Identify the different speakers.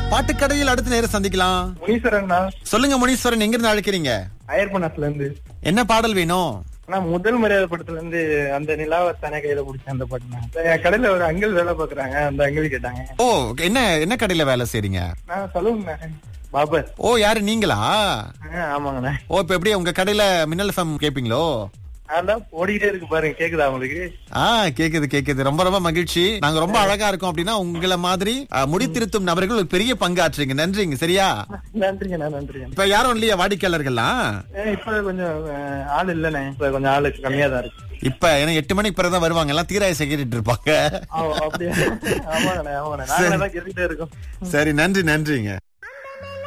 Speaker 1: பாட்டுக்கடையில் அடுத்த நேரம் சந்திக்கலாம்
Speaker 2: முனீஸ்வரண்ணா
Speaker 1: சொல்லுங்க முனீஸ்வரன் எங்க இருந்து அழைக்கிறீங்க
Speaker 2: அயர்பண்ணாஸ்ல இருந்து
Speaker 1: என்ன பாடல் வேணும்
Speaker 2: ஆனா முதல் மரியாதை படத்துல இருந்து அந்த நிலாவை தானே கையில பிடிச்ச அந்த பாட்டுனா என் கடையில ஒரு அங்கிள் வேலை பாக்குறாங்க அந்த அங்கிள் கேட்டாங்க
Speaker 1: ஓ என்ன என்ன கடையில வேலை செய்றீங்க
Speaker 2: நான் சொல்லுங்கண்ணே பாபர்
Speaker 1: ஓ யாரு நீங்களா
Speaker 2: ஆ, ஆமாங்கண்ணே
Speaker 1: ஓ இப்ப எப்படி உங்க கடையில மின்னல் எஃப்எம் கேப்பீங்களோ
Speaker 2: அதான் ஓடிக்கிட்டே இருக்கு பாருங்க கேக்குதா உங்களுக்கு
Speaker 1: ஆ கேக்குது கேக்குது ரொம்ப ரொம்ப மகிழ்ச்சி நாங்க ரொம்ப அழகா இருக்கோம் அப்படின்னா உங்களை மாதிரி அஹ், முடித்திருத்தும் நபர்கள் ஒரு பெரிய பங்காற்றுறீங்க நன்றிங்க சரியா
Speaker 2: நன்றிங்கண்ணா நன்றிங்க
Speaker 1: இப்ப யாரும் இல்லையா வாடிக்கையாளர்கள்லாம்
Speaker 2: இப்ப கொஞ்சம் அஹ், ஆள் இல்லண்ணே இப்ப கொஞ்சம் ஆளு கம்மியா தான் இருக்கு
Speaker 1: இப்ப ஏன்னா எட்டு மணிக்கு பிறகுதான் வருவாங்க எல்லாம் தீராய செஞ்சுட்டு இருப்பாங்க
Speaker 2: ஆ, அப்படியா ஆமாங்கண்ணே ஆமாங்கண்ணே நாங்களே தான் கேட்டுட்டே இருக்கோம்
Speaker 1: சரி நன்றி நன்றிங்க